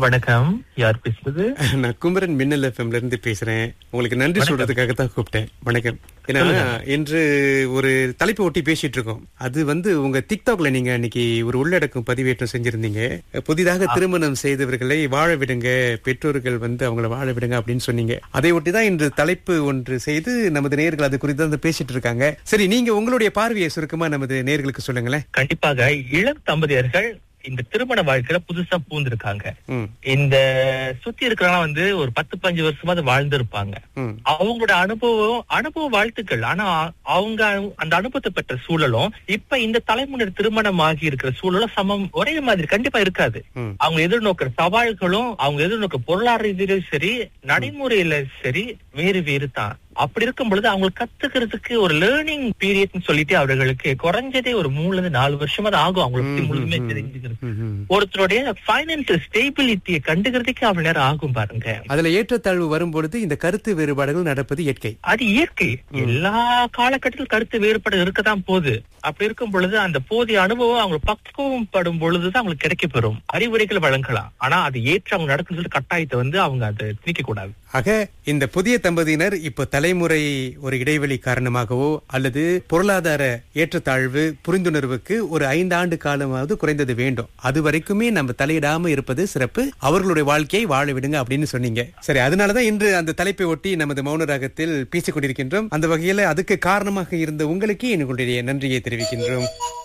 வணக்கம் யார் பேசுறது நான் குமரன் மின்னல் எஃப்எம்ல இருந்து பேசுறேன் உங்களுக்கு நன்றி சொல்றதுக்காக தான் கூப்பிட்டேன் வணக்கம் ஏன்னா இன்று ஒரு தலைப்பு ஒட்டி பேசிட்டு இருக்கோம் அது வந்து உங்க டிக்டாக்ல நீங்க அன்னைக்கு ஒரு உள்ளடக்கம் பதிவேற்றம் செஞ்சிருந்தீங்க புதிதாக திருமணம் செய்தவர்களை வாழ விடுங்க பெற்றோர்கள் வந்து அவங்கள வாழ விடுங்க அப்படின்னு சொன்னீங்க அதை ஒட்டி தான் இன்று தலைப்பு ஒன்று செய்து நமது நேர்கள் அது குறித்து தான் பேசிட்டு இருக்காங்க சரி நீங்க உங்களுடைய பார்வையை சுருக்கமா நமது நேர்களுக்கு சொல்லுங்களேன் கண்டிப்பாக இளம் தம்பதியர்கள் இந்த திருமண வாழ்க்கையில புதுசா பூந்திருக்காங்க ம் இந்த சுத்தி இருக்கிறவங்க வந்து ஒரு பத்து பஞ்சு வருஷமா அது வாழ்ந்திருப்பாங்க ம் அவங்களோட அனுபவம் அனுபவ வாழ்த்துக்கள் ஆனா அவங்க அந்த அனுபவத்தை பெற்ற சூழலும் இப்ப இந்த தலைமுறை திருமணம் ஆகி இருக்கிற சூழலும் சமம் ஒரே மாதிரி கண்டிப்பா இருக்காது ம். அவங்க எதிர்நோக்கிற சவால்களும் அவங்க எதிர்நோக்க பொருளாதார ரீதியிலும் சரி நடைமுறையில சரி வேறு வேறு தான் அப்படி இருக்கும் பொழுது அவங்களுக்கு கத்துக்கிறதுக்கு ஒரு லேர்னிங் பீரியட்னு சொல்லிட்டு அவர்களுக்கு குறைஞ்சதே ஒரு மூணுல இருந்து நாலு வருஷமா தான் ஆகும் அவங்களை பத்தி ம், முழுமையா ம், தெரிஞ்சுக்கிறது ம், ம். ஒருத்தருடைய பைனான்சியல் ஸ்டேபிலிட்டியை கண்டுக்கிறதுக்கு அவ்வளவு நேரம் ஆகும் பாருங்க அதுல ஏற்றத்தாழ்வு வரும்பொழுது இந்த கருத்து வேறுபாடுகள் நடப்பது இயற்கை அது இயற்கை எல்லா காலகட்டத்திலும் கருத்து வேறுபாடு இருக்கத்தான் போகுது அப்படி இருக்கும் பொழுது அந்த போதிய அனுபவம் அவங்க பக்குவம் படும் பொழுதுதான் அவங்களுக்கு கிடைக்க பெறும் அறிவுரைகள் வழங்கலாம் ஆனா அது ஏற்று அவங்க நடக்கும் சொல்லிட்டு கட்டாயத்தை வந்து அவங்க அதை திணிக்க கூடாது ஆக இந்த புதிய தம்பதியினர் இப்போ தலைமுறை ஒரு இடைவெளி காரணமாகவோ அல்லது பொருளாதார ஏற்றத்தாழ்வு புரிந்துணர்வுக்கு ஒரு ஐந்து ஆண்டு காலமாவது குறைந்தது வேண்டும் அது வரைக்குமே நம்ம தலையிடாம இருப்பது சிறப்பு அவர்களுடைய வாழ்க்கையை வாழ விடுங்க அப்படின்னு சொன்னீங்க சரி அதனாலதான் இன்று அந்த தலைப்பை ஒட்டி நமது மௌன ராகத்தில் பேசிக் கொண்டிருக்கின்றோம் அந்த வகையில அதுக்கு காரணமாக இருந்த உங்களுக்கு எங்களுடைய நன்றியை தெரிவிக்கின்றோம்